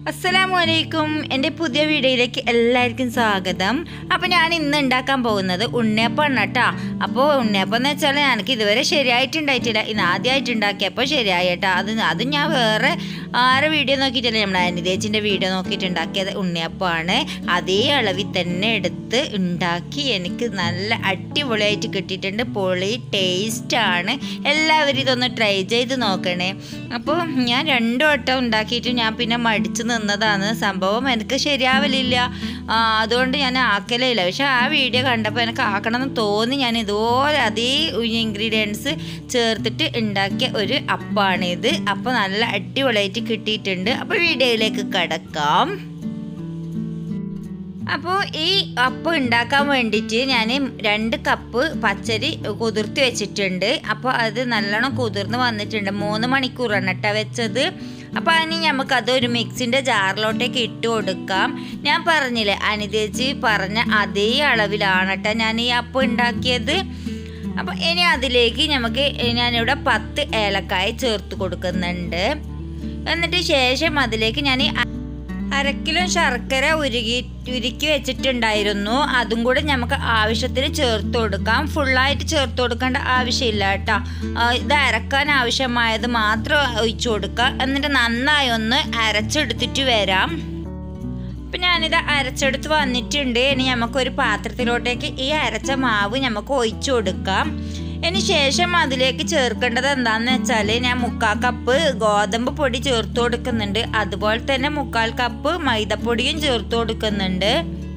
അസ്സലാമു അലൈക്കും എൻ്റെ പുതിയ വീഡിയോയിലേക്ക് എല്ലാവർക്കും സ്വാഗതം അപ്പോൾ ഞാൻ ഇന്ന് ഉണ്ടാക്കാൻ പോകുന്നത് ഉണ്ണിയപ്പമാണ് കേട്ടോ അപ്പോൾ ഉണ്ണിയപ്പം എന്ന് വെച്ചാൽ എനിക്ക് ഇതുവരെ ശരിയായിട്ടുണ്ടായിട്ടില്ല ഇന്ന് ആദ്യമായിട്ട് ഉണ്ടാക്കിയപ്പോൾ ശരിയായി കേട്ടോ അത് അത് ഞാൻ വേറെ ആരെ വീഡിയോ നോക്കിയിട്ടില്ല നമ്മുടെ അനിതേച്ചിൻ്റെ വീഡിയോ നോക്കിയിട്ട് ഉണ്ടാക്കിയത് ഉണ്ണിയപ്പമാണ് അതേ അളവിൽ തന്നെ എടുത്ത് ഉണ്ടാക്കി എനിക്ക് നല്ല അടിപൊളിയായിട്ട് കിട്ടിയിട്ടുണ്ട് പൊളി ടേസ്റ്റാണ് എല്ലാവരും ഇതൊന്ന് ട്രൈ ചെയ്ത് നോക്കണേ അപ്പോൾ ഞാൻ രണ്ടു വട്ടം ഉണ്ടാക്കിയിട്ട് ഞാൻ പിന്നെ മടിച്ചു നിന്നതാണ് സംഭവം എനിക്ക് ശരിയാവലില്ല ആ, അതുകൊണ്ട് ഞാൻ ആക്കലില്ല പക്ഷെ ആ വീഡിയോ കണ്ടപ്പോൾ എനിക്ക് ആക്കണമെന്ന് തോന്നി ഞാൻ ഇതുപോലെ അതേ ഇൻഗ്രീഡിയൻസ് ചേർത്തിട്ട് ഉണ്ടാക്കിയ ഒരു അപ്പാണിത് അപ്പോൾ നല്ല അടിപൊളിയായിട്ട് കിട്ടിയിട്ടുണ്ട് അപ്പോൾ വീഡിയോയിലേക്ക് കിടക്കാം അപ്പോൾ ഈ അപ്പം ഉണ്ടാക്കാൻ വേണ്ടിയിട്ട് ഞാൻ രണ്ട് കപ്പ് പച്ചരി കുതിർത്തി വെച്ചിട്ടുണ്ട് അപ്പോൾ അത് നല്ലോണം കുതിർന്ന് വന്നിട്ടുണ്ട് മൂന്ന് മണിക്കൂറാണ് കേട്ടോ വെച്ചത് അപ്പോൾ അതിന് നമുക്ക് അത് ഒരു മിക്സിൻ്റെ ജാറിലോട്ടേക്ക് ഇട്ട് കൊടുക്കാം ഞാൻ പറഞ്ഞില്ലേ അനിതേച്ചി പറഞ്ഞ അതേ അളവിലാണ് കേട്ടോ ഞാൻ ഈ അപ്പം ഉണ്ടാക്കിയത് അപ്പോൾ ഇനി അതിലേക്ക് നമുക്ക് ഞാനിവിടെ പത്ത് ഏലക്കായ ചേർത്ത് കൊടുക്കുന്നുണ്ട് എന്നിട്ട് ശേഷം അതിലേക്ക് ഞാൻ അരക്കിലോ ശർക്കര ഉരുകി ഉരുക്കി വെച്ചിട്ടുണ്ടായിരുന്നു അതും കൂടെ നമുക്ക് ആവശ്യത്തിന് ചേർത്ത് കൊടുക്കാം ഫുള്ളായിട്ട് ചേർത്ത് കൊടുക്കേണ്ട ആവശ്യമില്ല കേട്ടോ ആ, ഇത് അരക്കാൻ ആവശ്യമായത് മാത്രം ഒഴിച്ചു കൊടുക്കുക എന്നിട്ട് നന്നായി ഒന്ന് അരച്ചെടുത്തിട്ട് വരാം ഇപ്പം ഞാനിത് അരച്ചെടുത്ത് വന്നിട്ടുണ്ട് ഇനി നമുക്കൊരു പാത്രത്തിലോട്ടേക്ക് ഈ അരച്ച മാവ് നമുക്ക് ഒഴിച്ചു കൊടുക്കാം ഇനി ശേഷം അതിലേക്ക് ചേർക്കേണ്ടത് എന്താണെന്ന് വെച്ചാൽ ഞാൻ മുക്കാൽ കപ്പ് ഗോതമ്പ് പൊടി ചേർത്ത് കൊടുക്കുന്നുണ്ട് അതുപോലെ തന്നെ മുക്കാൽ കപ്പ് മൈദപ്പൊടിയും ചേർത്ത് കൊടുക്കുന്നുണ്ട്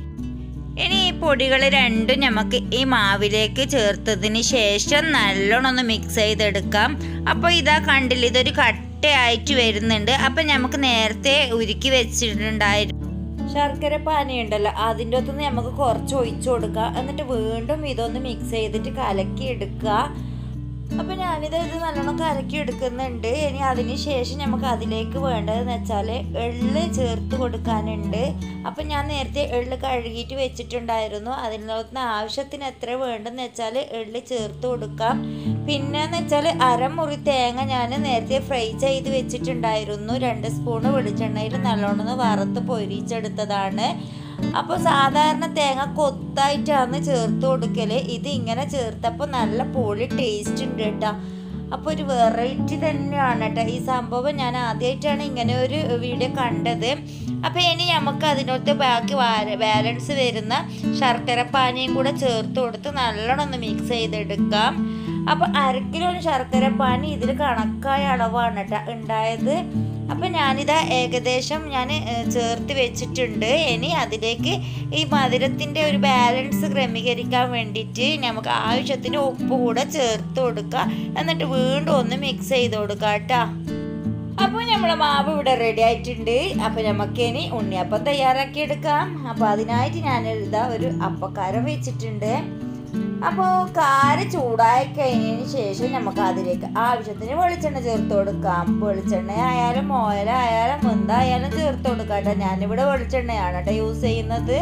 ഇനി ഈ പൊടികൾ രണ്ടും നമുക്ക് ഈ മാവിലേക്ക് ചേർത്തതിന് ശേഷം നല്ലോണം ഒന്ന് മിക്സ് ചെയ്തെടുക്കാം അപ്പോൾ ഇതാ കണ്ടില്ല ഇതൊരു കട്ടയായിട്ട് വരുന്നുണ്ട് അപ്പം നമുക്ക് നേരത്തെ ഉരുക്കി വെച്ചിട്ടുണ്ടായിരുന്നു ശർക്കര പാനി ഉണ്ടല്ലോ അതിൻ്റെ അകത്തുനിന്ന് നമുക്ക് കുറച്ച് ഒഴിച്ചു കൊടുക്കുക എന്നിട്ട് വീണ്ടും ഇതൊന്ന് മിക്സ് ചെയ്തിട്ട് കലക്കി എടുക്കുക അപ്പം ഞാനിത് ഇത് നല്ലോണം കലക്കി എടുക്കുന്നുണ്ട് ഇനി അതിന് ശേഷം നമുക്ക് അതിലേക്ക് വേണ്ടതെന്ന് വെച്ചാൽ എള്ള് ചേർത്ത് കൊടുക്കാനുണ്ട് അപ്പം ഞാൻ നേരത്തെ എള്ള് കഴുകിയിട്ട് വെച്ചിട്ടുണ്ടായിരുന്നു അതിനകത്ത് ആവശ്യത്തിന് എത്ര വേണ്ടെന്ന് വെച്ചാൽ എള്ള് ചേർത്ത് കൊടുക്കാം പിന്നെന്ന് വെച്ചാൽ അരമുറി തേങ്ങ ഞാൻ നേരത്തെ ഫ്രൈ ചെയ്ത് വെച്ചിട്ടുണ്ടായിരുന്നു രണ്ട് സ്പൂണ് വെളിച്ചെണ്ണയിൽ നല്ലോണം ഒന്ന് വറുത്ത് പൊരിച്ചെടുത്തതാണ് അപ്പോൾ സാധാരണ തേങ്ങ കൊത്തായിട്ടാണ് ചേർത്ത് കൊടുക്കൽ ഇത് ഇങ്ങനെ ചേർത്തപ്പോൾ നല്ല പൊളി ടേസ്റ്റ് ഉണ്ട് കേട്ടോ അപ്പോൾ ഒരു വെറൈറ്റി തന്നെയാണ് കേട്ടോ ഈ സംഭവം ഞാൻ ആദ്യമായിട്ടാണ് ഇങ്ങനെ ഒരു വീഡിയോ കണ്ടത് അപ്പോൾ ഇനി നമുക്ക് അതിനകത്ത് ബാക്കി ബാലൻസ് വരുന്ന ശർക്കര പാനിയും കൂടെ ചേർത്ത് കൊടുത്ത് നല്ലോണം ഒന്ന് മിക്സ് ചെയ്തെടുക്കാം അപ്പോൾ അരക്കിലോ ശർക്കര പാനി ഇതിൽ കണക്കായ അളവാണ് കേട്ടോ ഉണ്ടായത് അപ്പം ഞാനിതാ ഏകദേശം ഞാൻ ചേർത്ത് വെച്ചിട്ടുണ്ട് ഇനി അതിലേക്ക് ഈ മധുരത്തിൻ്റെ ഒരു ബാലൻസ് ക്രമീകരിക്കാൻ വേണ്ടിയിട്ട് നമുക്ക് ആവശ്യത്തിന് ഉപ്പ് കൂടെ ചേർത്ത് കൊടുക്കുക എന്നിട്ട് വീണ്ടും ഒന്ന് മിക്സ് ചെയ്ത് കൊടുക്കുക കേട്ടോ അപ്പോൾ നമ്മളെ മാവ് ഇവിടെ റെഡി ആയിട്ടുണ്ട് അപ്പോൾ നമുക്ക് ഇനി ഉണ്ണിയപ്പം തയ്യാറാക്കി എടുക്കാം അപ്പോൾ അതിനായിട്ട് ഞാൻ ഇതാ ഒരു അപ്പക്കാരം വെച്ചിട്ടുണ്ട് അപ്പോൾ കാര് ചൂടായി കഴിഞ്ഞതിന് ശേഷം നമുക്ക് അതിലേക്ക് ആവശ്യത്തിന് വെളിച്ചെണ്ണ ചേർത്ത് കൊടുക്കാം വെളിച്ചെണ്ണ ആയാലും ഓയിലായാലും എന്തായാലും ചേർത്ത് കൊടുക്കാം കേട്ടോ ഞാനിവിടെ വെളിച്ചെണ്ണയാണ് കേട്ടോ യൂസ് ചെയ്യുന്നത്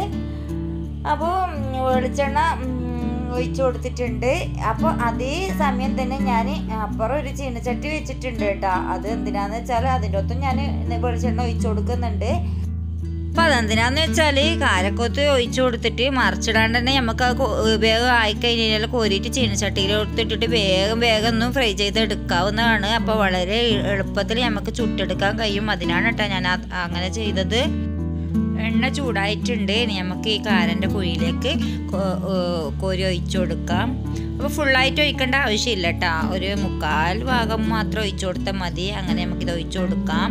അപ്പോൾ വെളിച്ചെണ്ണ ഉം, ഒഴിച്ചു കൊടുത്തിട്ടുണ്ട് അപ്പോൾ അതേ സമയം തന്നെ ഞാൻ അപ്പുറം ഒരു ചീനച്ചട്ടി വെച്ചിട്ടുണ്ട് കേട്ടോ അത് എന്തിനാന്ന് വെച്ചാൽ അതിൻ്റെ ഒത്തും ഞാൻ വെളിച്ചെണ്ണ ഒഴിച്ചു കൊടുക്കുന്നുണ്ട് അപ്പം അതെന്തിനാന്ന് വെച്ചാൽ കാരക്കോത്ത് ഒഴിച്ചു കൊടുത്തിട്ട് മറിച്ചിടാണ്ട് തന്നെ നമുക്ക് അത് കൊ- വേഗം ആയിക്കഴിഞ്ഞ് കഴിഞ്ഞാൽ കോരിയിട്ട് ചീനച്ചട്ടിയിൽ എടുത്തിട്ടിട്ട് വേഗം വേഗം ഒന്നും ഫ്രൈ ചെയ്ത് എടുക്കാവുന്നതാണ് അപ്പോൾ വളരെ എളുപ്പത്തിൽ നമുക്ക് ചുട്ടെടുക്കാൻ കഴിയും അതിനാണ് കേട്ടോ ഞാൻ അത് അങ്ങനെ ചെയ്തത് എണ്ണ ചൂടായിട്ടുണ്ട് ഇനി നമുക്ക് ഈ കാരൻ്റെ കുഴിയിലേക്ക് കൊ- ഏർ കോരി ഒഴിച്ചു കൊടുക്കാം അപ്പോൾ ഫുള്ളായിട്ട് ഒഴിക്കേണ്ട ആവശ്യമില്ല കേട്ടോ ഒരു മുക്കാൽ ഭാഗം മാത്രം ഒഴിച്ചു കൊടുത്താൽ മതി അങ്ങനെ നമുക്കിത് ഒഴിച്ചു കൊടുക്കാം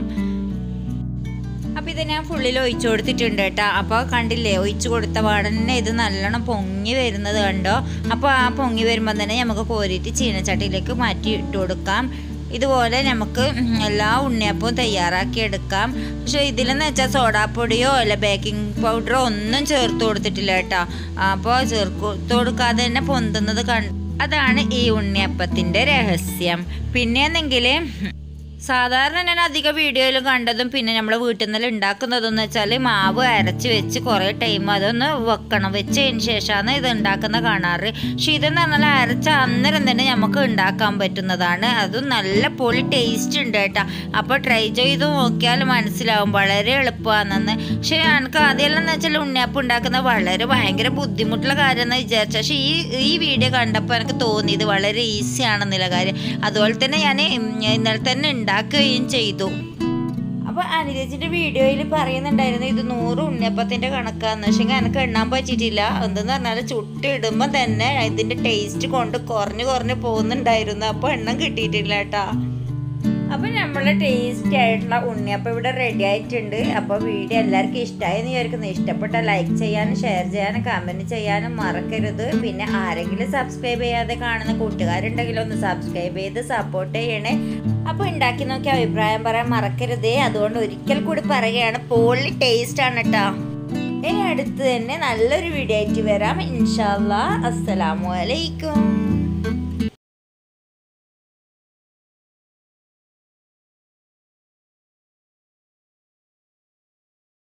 അപ്പോൾ ഇത് ഞാൻ ഫുള്ളിൽ ഒഴിച്ചു കൊടുത്തിട്ടുണ്ട് കേട്ടോ അപ്പോൾ കണ്ടില്ലേ ഒഴിച്ചു കൊടുത്ത പാടന്നെ ഇത് നല്ലോണം പൊങ്ങി വരുന്നത് കണ്ടോ അപ്പോൾ ആ പൊങ്ങി വരുമ്പോൾ തന്നെ നമുക്ക് കോരിയിട്ട് ചീനച്ചട്ടിയിലേക്ക് മാറ്റി ഇട്ട് കൊടുക്കാം ഇതുപോലെ നമുക്ക് എല്ലാ ഉണ്ണിയപ്പവും തയ്യാറാക്കി എടുക്കാം പക്ഷേ ഇതിലെന്ന് വെച്ചാൽ സോഡാപ്പൊടിയോ അല്ല ബേക്കിംഗ് പൗഡറോ ഒന്നും ചേർത്ത് കൊടുത്തിട്ടില്ല കേട്ടോ അപ്പോൾ ചേർത്ത് കൊടുക്കാതെ തന്നെ പൊന്തുന്നത് കണ്ട് അതാണ് ഈ ഉണ്ണിയപ്പത്തിൻ്റെ രഹസ്യം പിന്നെയെന്നെങ്കിൽ സാധാരണ ഞാൻ അധിക വീഡിയോയിലും കണ്ടതും പിന്നെ നമ്മൾ വീട്ടിൽ നിന്ന് ഉണ്ടാക്കുന്നതെന്ന് വെച്ചാൽ മാവ് അരച്ച് വെച്ച് കുറേ ടൈം അതൊന്ന് വെക്കണം വെച്ചതിന് ശേഷമാണ് ഇത് ഉണ്ടാക്കുന്ന കാണാറ് പക്ഷെ ഇതെന്ന് പറഞ്ഞാൽ അരച്ച അന്നേരം തന്നെ നമുക്ക് ഉണ്ടാക്കാൻ പറ്റുന്നതാണ് അതും നല്ല പൊളി ടേസ്റ്റ് ഉണ്ട് കേട്ടോ അപ്പോൾ ട്രൈ ചെയ്ത് നോക്കിയാൽ മനസ്സിലാവും വളരെ എളുപ്പമാണെന്ന് പക്ഷെ എനിക്ക് ആദ്യമെല്ലാം എന്ന് വെച്ചാൽ ഉണ്ണിയപ്പം ഉണ്ടാക്കുന്നത് വളരെ ഭയങ്കര ബുദ്ധിമുട്ടുള്ള കാര്യമെന്ന് വിചാരിച്ചു പക്ഷെ ഈ ഈ വീഡിയോ കണ്ടപ്പോൾ എനിക്ക് തോന്നി ഇത് വളരെ ഈസി ആണെന്നുള്ള കാര്യം അതുപോലെ തന്നെ ഞാൻ ഇന്നലെ തന്നെ ഉണ്ടാക്കുകയും ചെയ്തു അപ്പോൾ അനുരജിൻ്റെ വീഡിയോയിൽ പറയുന്നുണ്ടായിരുന്നു ഇത് നൂറ് ഉണ്ണിയപ്പത്തിൻ്റെ കണക്കാന്ന് പക്ഷേ എനിക്ക് എണ്ണാൻ പറ്റിയിട്ടില്ല എന്തെന്ന് പറഞ്ഞാൽ ചുട്ടിടുമ്പോൾ തന്നെ ഇതിൻ്റെ ടേസ്റ്റ് കൊണ്ട് കുറഞ്ഞു കുറഞ്ഞു പോകുന്നുണ്ടായിരുന്നു അപ്പോൾ എണ്ണം കിട്ടിയിട്ടില്ല കേട്ടോ അപ്പോൾ നമ്മളെ ടേസ്റ്റി ആയിട്ടുള്ള ഉണ്ണിയപ്പം ഇവിടെ റെഡി ആയിട്ടുണ്ട് അപ്പോൾ വീഡിയോ എല്ലാവർക്കും ഇഷ്ടമായി എന്ന് വിചാരിക്കുന്നു ഇഷ്ടപ്പെട്ട ലൈക്ക് ചെയ്യാനും ഷെയർ ചെയ്യാനും കമൻറ്റ് ചെയ്യാനും മറക്കരുത് പിന്നെ ആരെങ്കിലും സബ്സ്ക്രൈബ് ചെയ്യാതെ കാണുന്ന കൂട്ടുകാരുണ്ടെങ്കിൽ ഒന്ന് സബ്സ്ക്രൈബ് ചെയ്ത് സപ്പോർട്ട് ചെയ്യണേ അപ്പോൾ ഉണ്ടാക്കി നോക്കി അഭിപ്രായം പറയാൻ മറക്കരുതേ അതുകൊണ്ട് ഒരിക്കൽ കൂടി പറയുകയാണ് പൊള്ളി ടേസ്റ്റ് ആണ് കേട്ടോ ഇനി അടുത്ത് തന്നെ നല്ലൊരു വീഡിയോ ആയിട്ട് വരാം ഇൻഷാല്ലാ അസ്സലാമു അലൈക്കും